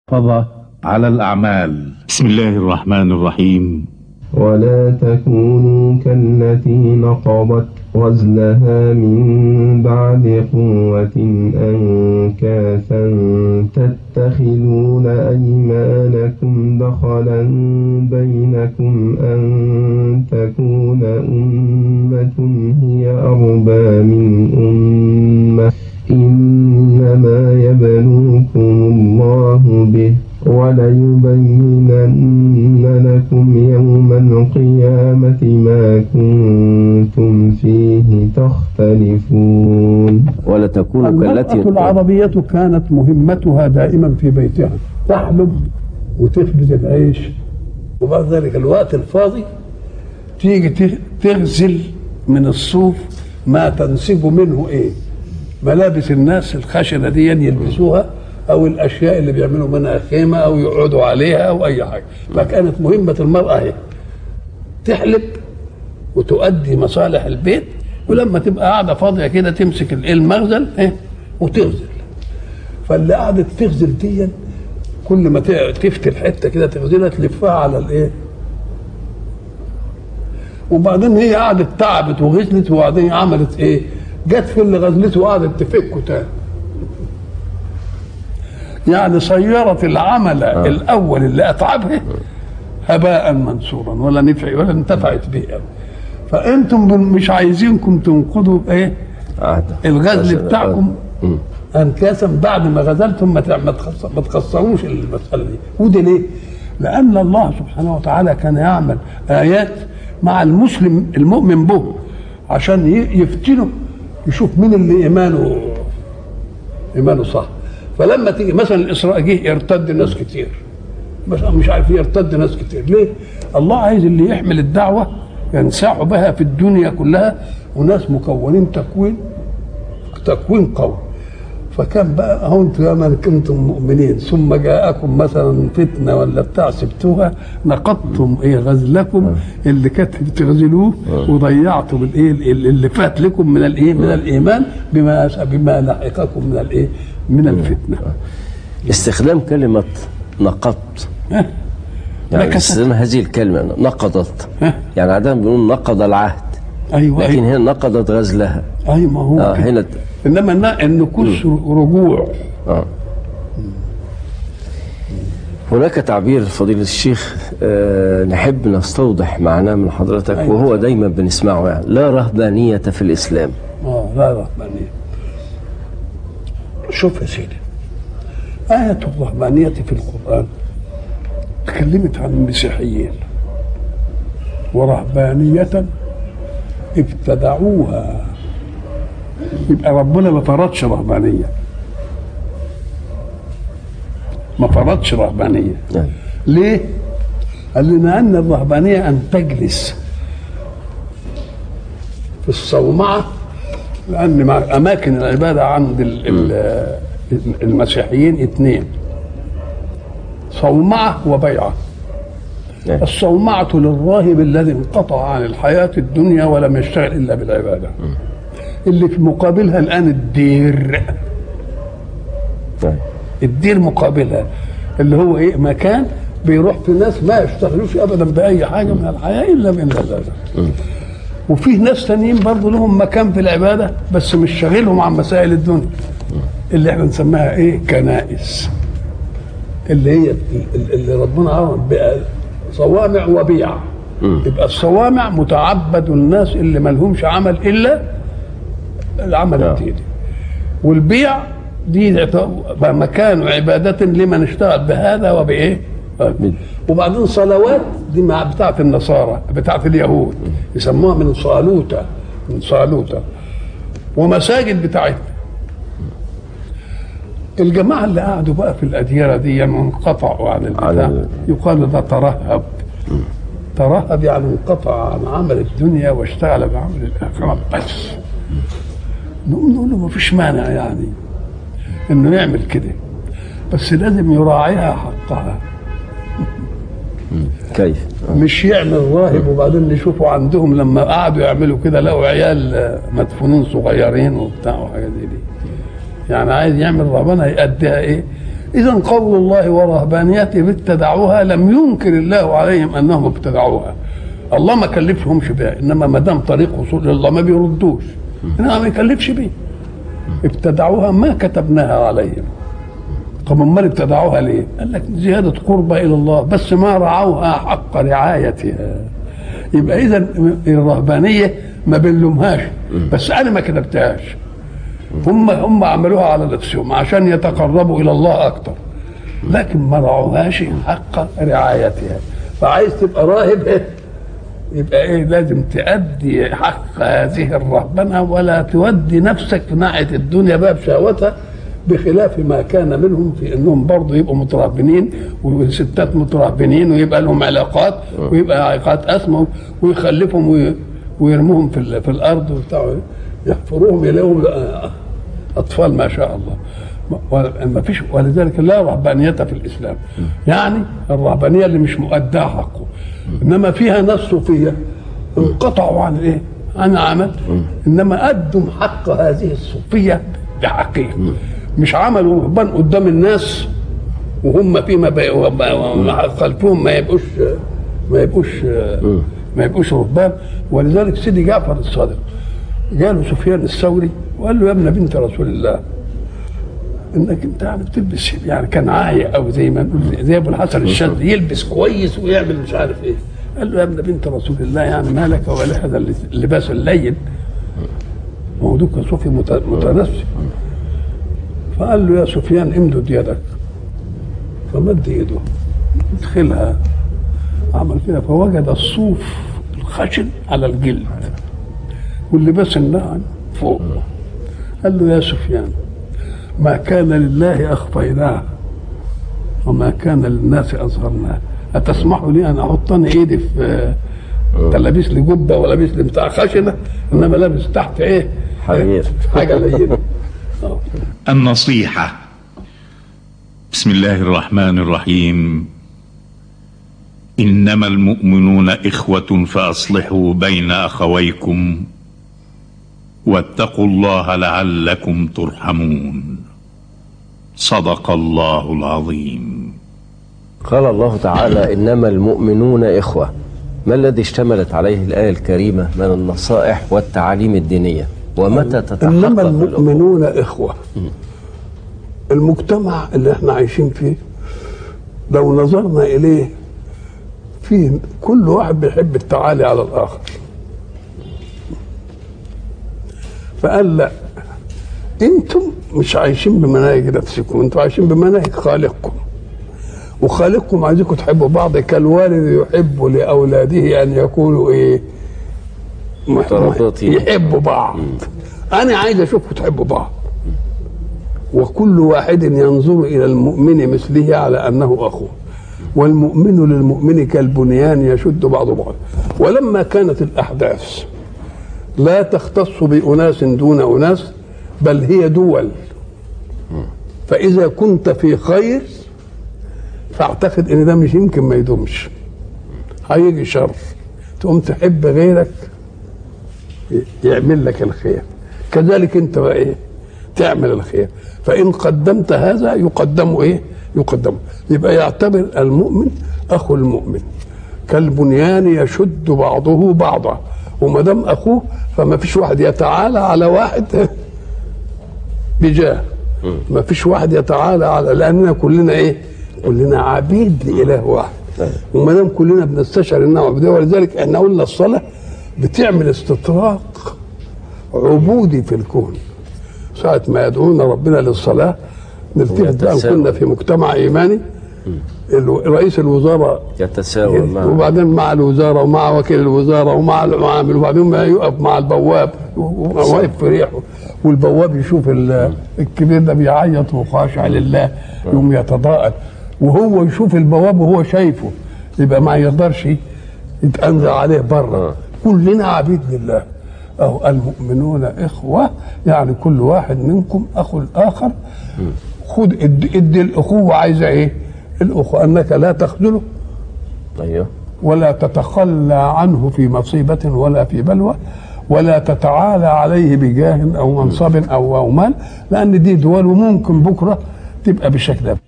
محافظة على الأعمال بسم الله الرحمن الرحيم ولا تكونوا كالتي نقضت غزلها من بعد قوة أنكاثا تتخذون أيمانكم دخلا بينكم أن تكون أمة هي أربى من أمة إنما يبلوكم الله به وليبينن لكم يوم القيامة ما كنتم فيه تختلفون ولا تكونوا المرأة كالتي العربية كانت مهمتها دائما في بيتها تحلب وتخبز العيش وبعد ذلك الوقت الفاضي تيجي تغ- تغزل من الصوف ما تنسج منه ايه ملابس الناس الخشنة دي يلبسوها او الاشياء اللي بيعملوا منها خيمة او يقعدوا عليها او اي حاجة فكانت مهمة المرأة هي تحلب وتؤدي مصالح البيت ولما تبقى قاعده فاضيه كده تمسك الايه المغزل ايه وتغزل فاللي قعدت تغزل دي كل ما ت- تفتل حته كده تغزلها تلفها على الايه وبعدين هي قعدت تعبت وغزلت وبعدين عملت ايه جت في اللي غزلته وقعدت تفكه تاني يعني صيرت العمل آه. الاول اللي اتعبه هباء منثورا ولا نفع ولا انتفعت به أبدا. فانتم بن- مش عايزينكم تنقضوا بايه عهد. الغزل مثلا، بتاعكم مم. انكاسا بعد ما غزلتم ما تع- ما تخص- ما تخسروش المساله دي ودي ليه؟ لان الله سبحانه وتعالى كان يعمل ايات مع المسلم المؤمن به عشان ي- يفتنه يشوف مين اللي ايمانه ايمانه صح فلما تيجي مثلا الاسراء جه يرتد ناس كتير بس مش عارف يرتد ناس كتير ليه؟ الله عايز اللي يحمل الدعوه ينسعوا بها في الدنيا كلها وناس مكونين تكوين تكوين قوي فكان بقى اهو انتم يا من كنتم مؤمنين ثم جاءكم مثلا فتنه ولا بتاع سبتوها نقضتم ايه غزلكم اللي كانت بتغزلوه وضيعتم الايه اللي فات لكم من الايه من الايمان بما بما لحقكم من الايه من الفتنه استخدام كلمة نقضت ها؟ يعني نكست. استخدام هذه الكلمة نقضت ها؟ يعني عادة بنقول نقض العهد ايوه لكن ايوه هنا نقضت غزلها اي ما هو اه كده. هنا انما النا- النكوس رجوع اه هناك تعبير فضيلة الشيخ آه نحب نستوضح معناه من حضرتك أيوة. وهو دايما بنسمعه يعني لا رهبانية في الإسلام اه لا رهبانية شوف يا سيدي آية الرهبانية في القرآن تكلمت عن المسيحيين ورهبانية ابتدعوها يبقى ربنا ما فرضش رهبانية ما فرضش رهبانية يعني ليه؟ قال لنا أن الرهبانية أن تجلس في الصومعة لأن مع- أماكن العبادة عند ال- ال- المسيحيين اثنين صومعة وبيعة نعم. الصومعة للراهب الذي انقطع عن الحياة الدنيا ولم يشتغل إلا بالعبادة اللي في مقابلها الآن الدير نعم. الدير مقابلها اللي هو ايه مكان بيروح في ناس ما يشتغلوش ابدا باي حاجه من الحياه الا من هذا وفيه ناس تانيين برضه لهم مكان في العباده بس مش شاغلهم عن مسائل الدنيا اللي احنا نسميها ايه كنائس اللي هي ال- اللي ربنا عمل بقى صوامع وبيع يبقى الصوامع متعبد الناس اللي ما لهمش عمل الا العمل نعم. الديني والبيع دي بقى مكان عبادة لمن اشتغل بهذا وبإيه؟ وبعدين صلوات دي مع بتاعة النصارى بتاعة اليهود يسموها من صالوتة من صالوتة ومساجد بتاعتنا الجماعة اللي قعدوا بقى في الأديرة دي انقطعوا عن البتاع عن يقال ده ترهب ترهب يعني انقطع عن عمل الدنيا واشتغل بعمل الآخرة بس نقوم نقول له ما فيش مانع يعني انه يعمل كده بس لازم يراعيها حقها كيف مش يعمل راهب وبعدين نشوفه عندهم لما قعدوا يعملوا كده لقوا عيال آه، مدفونين صغيرين وبتاع وحاجات زي دي يعني عايز يعمل رهبنه يأديها ايه اذا قول الله ورهبانيته ابتدعوها لم ينكر الله عليهم انهم ابتدعوها الله ما كلفهمش بها انما ما دام طريق وصول الى الله ما بيردوش انما ما يكلفش بيه ابتدعوها ما كتبناها عليهم طب امال ابتدعوها ليه؟ قال لك زياده قربة الى الله بس ما رعوها حق رعايتها يبقى اذا الرهبانيه ما بنلومهاش بس انا ما كتبتهاش هم هم عملوها على نفسهم عشان يتقربوا الى الله اكتر لكن ما رعوهاش حق رعايتها فعايز تبقى راهب إيه؟ يبقى ايه لازم تأدي حق هذه الرهبنة ولا تودي نفسك في ناحية الدنيا بقى بشهوتها بخلاف ما كان منهم في انهم برضه يبقوا مترهبنين والستات مترهبنين ويبقى لهم علاقات ويبقى علاقات اسمى ويخلفهم وي- ويرموهم في, ال- في الارض وبتاع يحفروهم يلاقوهم اطفال ما شاء الله ما- ما فيش ولذلك لا رهبانيه في الاسلام يعني الرهبانيه اللي مش مؤداه حقه انما فيها ناس صوفيه انقطعوا عن ايه؟ عن عمل انما ادوا حق هذه الصوفيه بحقيقه مش عملوا رهبان قدام الناس وهم فيما بي- مع خلفهم ما يبقوش ما يبقوش ما يبقوش رهبان ولذلك سيدي جعفر الصادق جاله سفيان الثوري وقال له يا ابن بنت رسول الله انك انت يعني بتلبس يعني كان عاية او زي ما نقول زي ابو الحسن الشاذلي يلبس كويس ويعمل مش عارف ايه قال له يا ابن بنت رسول الله يعني ما لك ولا هذا اللباس اللين موضوع صوفي مت- متنسي فقال له يا سفيان امدد يدك فمد يده ادخلها عمل كده فوجد الصوف الخشن على الجلد واللباس الناعم فوق قال له يا سفيان ما كان لله اخفيناه وما كان للناس اظهرناه اتسمح لي ان احط انا ايدي في انت لابس لي جبه ولابس لي بتاع خشنه انما لابس تحت ايه؟ حرير. حاجه لينه آه. النصيحة بسم الله الرحمن الرحيم إنما المؤمنون إخوة فأصلحوا بين أخويكم واتقوا الله لعلكم ترحمون صدق الله العظيم قال الله تعالى إنما المؤمنون إخوة ما الذي اشتملت عليه الآية الكريمة من النصائح والتعاليم الدينية ومتى تتحقق انما الأخوة؟ المؤمنون اخوه المجتمع اللي احنا عايشين فيه لو نظرنا اليه فيه كل واحد بيحب التعالي على الاخر فقال لا انتم مش عايشين بمناهج نفسكم انتم عايشين بمناهج خالقكم وخالقكم عايزكم تحبوا بعض كالوالد يحب لاولاده ان يكونوا ايه مترابطين. يحبوا بعض انا عايز اشوفكم تحبوا بعض وكل واحد ينظر الى المؤمن مثله على انه اخوه والمؤمن للمؤمن كالبنيان يشد بعض بعض ولما كانت الاحداث لا تختص باناس دون اناس بل هي دول فاذا كنت في خير فاعتقد ان ده مش يمكن ما يدومش هيجي شر تقوم تحب غيرك يعمل لك الخير كذلك انت بقى ايه تعمل الخير فان قدمت هذا يقدم ايه يقدم يبقى يعتبر المؤمن اخو المؤمن كالبنيان يشد بعضه بعضا وما دام اخوه فما فيش واحد يتعالى على واحد بجاه ما فيش واحد يتعالى على لاننا كلنا ايه كلنا عبيد لاله واحد وما دام كلنا بنستشعر انها عبوديه ولذلك احنا قلنا الصلاه بتعمل استطراق عبودي في الكون ساعة ما يدعونا ربنا للصلاة نلتفت بقى ويتساوى. كنا في مجتمع إيماني الو- رئيس الوزراء يتساوى مع وبعدين مع الوزاره ومع وكيل الوزاره ومع العامل وبعدين ما يقف مع البواب واقف في ريحه والبواب يشوف ال- الكبير ده بيعيط وخاشع لله يقوم يتضاءل وهو يشوف البواب وهو شايفه يبقى ما يقدرش يتأنزع عليه بره كلنا عبيد لله أهو المؤمنون إخوة يعني كل واحد منكم أخو الآخر خد ادي, ادي الأخوة عايزة إيه؟ الأخوة أنك لا تخذله أيوه ولا تتخلى عنه في مصيبة ولا في بلوى ولا تتعالى عليه بجاه أو منصب أو أو مال لأن دي دول وممكن بكرة تبقى بالشكل ده